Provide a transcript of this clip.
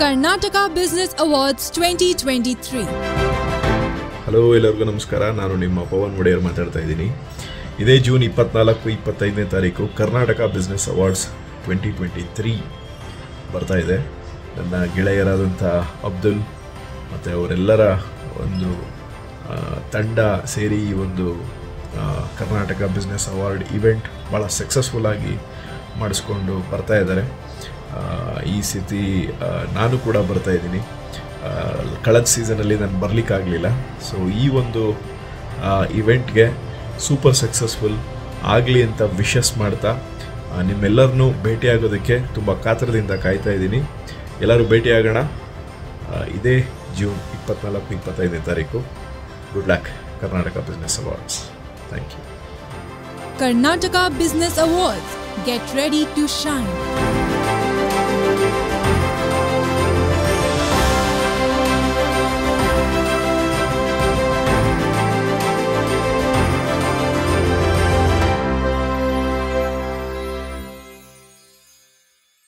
Karnataka Business Awards 2023. Hello ಎಲ್ಲರಿಗೂ ನಮಸ್ಕಾರ ನಾನು ನಿಮ್ಮ ಪವನ್ ಒಡೆಯರ್ ಮಾತಾಡ್ತಾ ಇದ್ದೀನಿ ಇದೇ ಜೂನ್ ಇಪ್ಪತ್ನಾಲ್ಕು ಇಪ್ಪತ್ತೈದನೇ ತಾರೀಕು Karnataka business awards twenty twenty three ಬರ್ತಾ ಇದೆ ನನ್ನ ಗೆಳೆಯರಾದಂಥ ಅಬ್ದುಲ್ ಮತ್ತು ಅವರೆಲ್ಲರ ಒಂದು ಆ, ತಂಡ ಸೇರಿ ಈ ಒಂದು ಆ, ಕರ್ನಾಟಕ ಬಿಸ್ನೆಸ್ ಅವಾರ್ಡ್ ಇವೆಂಟ್ ಭಾಳ ಸಕ್ಸಸ್ಫುಲ್ಲಾಗಿ ಮಾಡಿಸ್ಕೊಂಡು ಬರ್ತಾ ಇದ್ದಾರೆ ಆ, ಈ ಸತಿ ಆ, ನಾನು ಕೂಡ ಬರ್ತಾ ಇದ್ದೀನಿ ಆ, ಕಳೆದ ಸೀಸನಲ್ಲಿ ನಾನು ಬರಲಿಕ್ಕಾಗಲಿಲ್ಲ ಸೊ ಈ ಒಂದು ಇವೆಂಟ್ಗೆ ಸೂಪರ್ ಸಕ್ಸಸ್ಫುಲ್ ಆಗಲಿ ಅಂತ ವಿಶಸ್ ಮಾಡ್ತಾ ಆ, ನಿಮ್ಮೆಲ್ಲರನ್ನೂ ಭೇಟಿಯಾಗೋದಕ್ಕೆ ತುಂಬ ಕಾತರದಿಂದ ಕಾಯ್ತಾ ಇದ್ದೀನಿ ಎಲ್ಲರೂ ಭೇಟಿಯಾಗೋಣ ಆ, ಇದೇ ಜೂನ್ ಇಪ್ಪತ್ನಾಲ್ಕು ಇಪ್ಪತ್ತೈದನೇ ತಾರೀಕು good luck Karnataka business awards thank you Karnataka Business Awards. Get ready to shine.